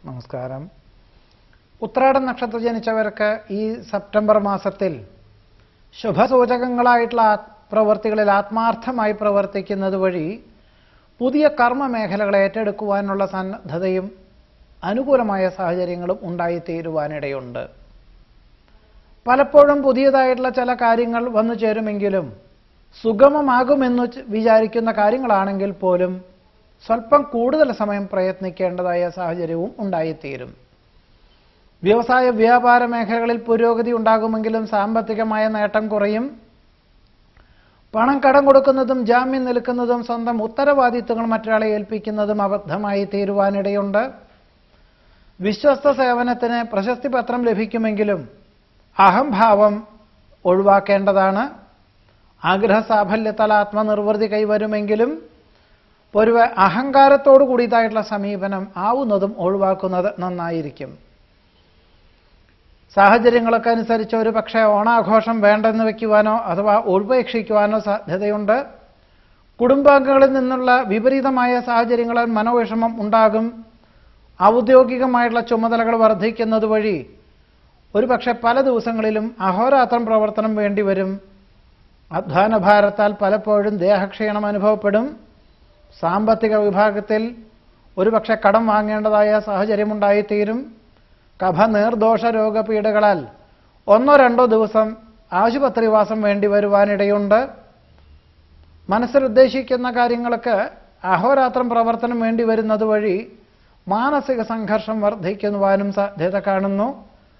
നമസ്കാരം ഉത്രാടം നക്ഷത്രം ജനിച്ചവർക്ക് ഈ സെപ്റ്റംബർ മാസത്തിൽ ശുഭസൂചകങ്ങളായിട്ടുള്ള ആ- പ്രവൃത്തികളിൽ ആത്മാർത്ഥമായി പ്രവർത്തിക്കുന്നത് വഴി പുതിയ കർമ്മ മേഖലകൾ ഏറ്റെടുക്കുവാനുള്ള സന്നദ്ധതയും അനുകൂലമായ സാഹചര്യങ്ങളും ഉണ്ടായിത്തീരുവാനിടയുണ്ട് പലപ്പോഴും പുതിയതായിട്ടുള്ള ചില കാര്യങ്ങൾ വന്നു ചേരുമെങ്കിലും സുഗമമാകുമെന്ന് ച- വിചാരിക്കുന്ന കാര്യങ്ങളാണെങ്കിൽ പോലും സ്വല്പം കൂടുതൽ സമയം പ്രയത്നിക്കേണ്ടതായ സാഹചര്യവും ഉണ്ടായിത്തീരും വ്യവസായ വ്യാപാര മേഖലകളിൽ പുരോഗതി ഉണ്ടാകുമെങ്കിലും സാമ്പത്തികമായ നേട്ടം കുറയും പണം കടം കൊടുക്കുന്നതും ജാമ്യം നിൽക്കുന്നതും സ്വന്തം ഉത്തരവാദിത്തങ്ങൾ മറ്റൊരാളെ ഏൽപ്പിക്കുന്നതും അബദ്ധമായി തീരുവാനിടയുണ്ട് വിശ്വസ്ത സേവനത്തിന് പ്രശസ്തി പത്രം ലഭിക്കുമെങ്കിലും അഹംഭാവം ഒഴിവാക്കേണ്ടതാണ് ആഗ്രഹ സാഫല്യത്താൽ ആത്മനിർവൃതി കൈവരുമെങ്കിലും പൊരുവെ അഹങ്കാരത്തോടു കൂടിയതായിട്ടുള്ള സമീപനം ആവുന്നതും ഒഴിവാക്കുന്നത് നന്നായിരിക്കും സാഹചര്യങ്ങളൊക്കെ അനുസരിച്ച് ഒരു പക്ഷേ ഓണാഘോഷം വേണ്ടെന്ന് വെക്കുവാനോ അഥവാ ഉപേക്ഷിക്കുവാനോ സാധ്യതയുണ്ട് കുടുംബാംഗങ്ങളിൽ നിന്നുള്ള വിപരീതമായ സാഹചര്യങ്ങളിൽ മനോവിഷമം ഉണ്ടാകും ഔദ്യോഗികമായിട്ടുള്ള ചുമതലകൾ വർദ്ധിക്കുന്നത് വഴി ഒരുപക്ഷെ പല ദിവസങ്ങളിലും അഹോരാത്രം പ്രവർത്തനം വേണ്ടിവരും അധ്വാന ഭാരത്താൽ പലപ്പോഴും ദേഹക്ഷീണം അനുഭവപ്പെടും സാമ്പത്തിക വിഭാഗത്തിൽ ഒരുപക്ഷെ കടം വാങ്ങേണ്ടതായ സാഹചര്യമുണ്ടായിത്തീരും കഫ നീർദോഷ രോഗപീഠകളാൽ ഒന്നോ രണ്ടോ ദിവസം ആശുപത്രിവാസം വേണ്ടി വരുവാനിടയുണ്ട് മനസ്സിൽ ഉദ്ദേശിക്കുന്ന കാര്യങ്ങൾക്ക് അഹോരാത്രം പ്രവർത്തനം വേണ്ടി വരുന്നത് വഴി മാനസിക സംഘർഷം വർദ്ധിക്കുവാനും സാധ്യത കാണുന്നു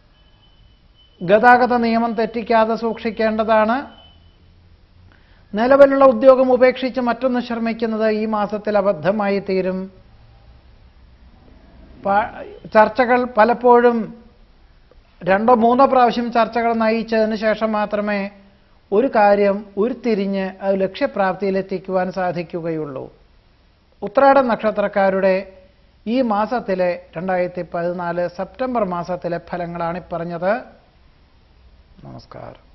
ഗതാഗത നിയമം തെറ്റിക്കാതെ സൂക്ഷിക്കേണ്ടതാണ് നിലവിലുള്ള ഉദ്യോഗം ഉപേക്ഷിച്ച് മറ്റൊന്ന് ശ്രമിക്കുന്നത് ഈ മാസത്തിൽ അബദ്ധമായി തീരും പ- ചർച്ചകൾ പലപ്പോഴും രണ്ടോ മൂന്നോ പ്രാവശ്യം ചർച്ചകൾ നയിച്ചതിന് ശേഷം മാത്രമേ ഒരു കാര്യം ഉരുത്തിരിഞ്ഞ് അത് ലക്ഷ്യപ്രാപ്തിയിലെത്തിക്കുവാൻ സാധിക്കുകയുള്ളൂ ഉത്രാട നക്ഷത്രക്കാരുടെ ഈ മാസത്തിലെ രണ്ടായിരത്തി പതിനാല് സെപ്റ്റംബർ മാസത്തിലെ ഫലങ്ങളാണ് ഈ പറഞ്ഞത് നമസ്കാരം